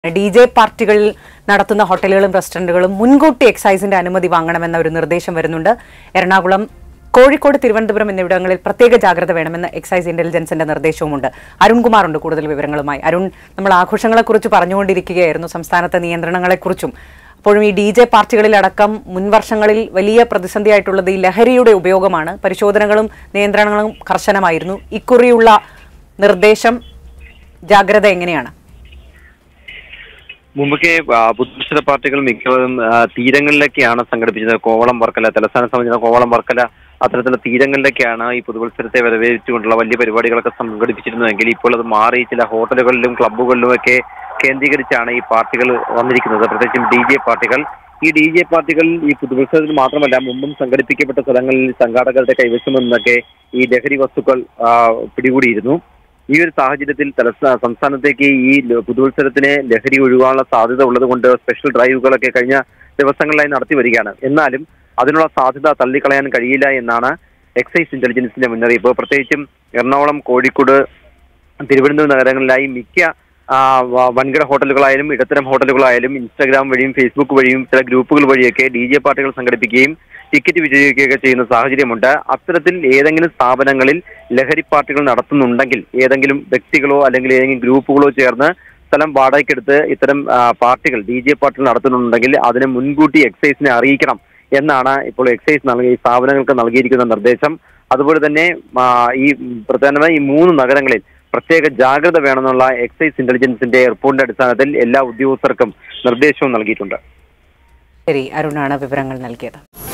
D J പാർട്ടികളിൽ നടത്തുന്ന ഹോട്ടലുകളും റെസ്റ്റോറന്റുകളും മുൻകൂട്ടി എക്സൈസിന്റെ അനുമതി വാങ്ങണമെന്ന ഒരു നിർദ്ദേശം വരുന്നുണ്ട് എറണാകുളം കോഴിക്കോട് തിരുവനന്തപുരം എന്നിവിടങ്ങളിൽ പ്രത്യേക ജാഗ്രത വേണമെന്ന് എക്സൈസ് ഇന്റലിജൻസിന്റെ നിർദ്ദേശവുമുണ്ട് അരുൺകുമാർ ഉണ്ട് കൂടുതൽ വിവരങ്ങളുമായി അരുൺ നമ്മൾ ആഘോഷങ്ങളെക്കുറിച്ച് പറഞ്ഞുകൊണ്ടിരിക്കുകയായിരുന്നു സംസ്ഥാനത്തെ നിയന്ത്രണങ്ങളെക്കുറിച്ചും അപ്പോഴും ഈ ഡി ജെ പാർട്ടികളിലടക്കം മുൻവർഷങ്ങളിൽ വലിയ പ്രതിസന്ധിയായിട്ടുള്ളത് ഈ ലഹരിയുടെ ഉപയോഗമാണ് പരിശോധനകളും നിയന്ത്രണങ്ങളും കർശനമായിരുന്നു ഇക്കുറിയുള്ള നിർദ്ദേശം ജാഗ്രത എങ്ങനെയാണ് മുമ്പൊക്കെ ആ, പുതുപക്ഷ പാർട്ടികൾ മിക്കവാറും ആ, തീരങ്ങളിലേക്കാണ് സംഘടിപ്പിച്ചത് കോവളം വർക്കല തലസ്ഥാന സംബന്ധിച്ച കോവളം വർക്കല അത്തരത്തിലുള്ള തീരങ്ങളിലേക്കാണ് ഈ പുതുവത്സരത്തെ വരവേറ്റുകൊണ്ടുള്ള വലിയ പരിപാടികളൊക്കെ സംഘടിപ്പിച്ചിരുന്നതെങ്കിൽ ഇപ്പോൾ അത് മാറി ചില ഹോട്ടലുകളിലും ക്ലബ്ബുകളിലും ഒക്കെ കേന്ദ്രീകരിച്ചാണ് ഈ പാർട്ടികൾ വന്നിരിക്കുന്നത് പ്രത്യേകിച്ചും ഡി ജെ പാർട്ടികൾ ഈ ഡി ജെ പാർട്ടികൾ ഈ പുതുവത്സരത്തിൽ മാത്രമല്ല മുമ്പും സംഘടിപ്പിക്കപ്പെട്ട സ്ഥലങ്ങളിൽ സംഘാടകരുടെ കൈവശം നിന്നൊക്കെ ഈ ലഹരി വസ്തുക്കൾ ആ, പിടികൂടിയിരുന്നു ഈ ഒരു സാഹചര്യത്തിൽ തലസ്ഥാന സംസ്ഥാനത്തേക്ക് ഈ ല- പുതുവത്സരത്തിന് ലഹരി ഒഴിവാനുള്ള സാധ്യത ഉള്ളതുകൊണ്ട് സ്പെഷ്യൽ ഡ്രൈവുകളൊക്കെ കഴിഞ്ഞ ദിവസങ്ങളിലായി നടത്തി വരികയാണ് എന്നാലും അതിനുള്ള സാധ്യത തള്ളിക്കളയാൻ കഴിയില്ല എന്നാണ് എക്സൈസ് ഇന്റലിജൻസിന്റെ മുന്നറിയിപ്പ് പ്രത്യേകിച്ചും എറണാകുളം കോഴിക്കോട് തിരുവനന്തപുരം നഗരങ്ങളിലായി മിക്ക ആ, വ- വൻകിട ഹോട്ടലുകളായാലും ഇടത്തരം ഹോട്ടലുകളായാലും ഇൻസ്റ്റാഗ്രാം വഴിയും ഫേസ്ബുക്ക് വഴിയും ചില ഗ്രൂപ്പുകൾ വഴിയൊക്കെ ഡി ജെ പാർട്ടികൾ സംഘടിപ്പിക്കുകയും ടിക്കറ്റ് വിജയിക്കുകയൊക്കെ ചെയ്യുന്ന സാഹചര്യമുണ്ട് അത്തരത്തിൽ ഏതെങ്കിലും സ്ഥാപനങ്ങളിൽ ലഹരി പാർട്ടികൾ നടത്തുന്നുണ്ടെങ്കിൽ ഏതെങ്കിലും വ്യക്തികളോ അല്ലെങ്കിൽ ഏതെങ്കിലും ഗ്രൂപ്പുകളോ ചേർന്ന് സ്ഥലം വാടകയ്ക്കെടുത്ത് ഇത്തരം ആ, പാർട്ടികൾ ഡി ജെ പാർട്ടികൾ നടത്തുന്നുണ്ടെങ്കിൽ അതിനെ മുൻകൂട്ടി എക്സൈസിനെ അറിയിക്കണം എന്നാണ് ഇപ്പോൾ എക്സൈസ് നൽകി ഈ സ്ഥാപനങ്ങൾക്ക് നൽകിയിരിക്കുന്ന നിർദ്ദേശം അതുപോലെ തന്നെ ആ, ഈ പ്രധാനമായി ഈ മൂന്ന് നഗരങ്ങളിൽ പ്രത്യേക ജാഗ്രത വേണമെന്നുള്ള എക്സൈസ് ഇന്റലിജൻസിന്റെ റിപ്പോർട്ടിന്റെ അടിസ്ഥാനത്തിൽ എല്ലാ ഉദ്യോഗസ്ഥർക്കും നിർദ്ദേശവും നൽകിയിട്ടുണ്ട് ശരി അരുണാണ് വിവരങ്ങൾ നൽകിയത്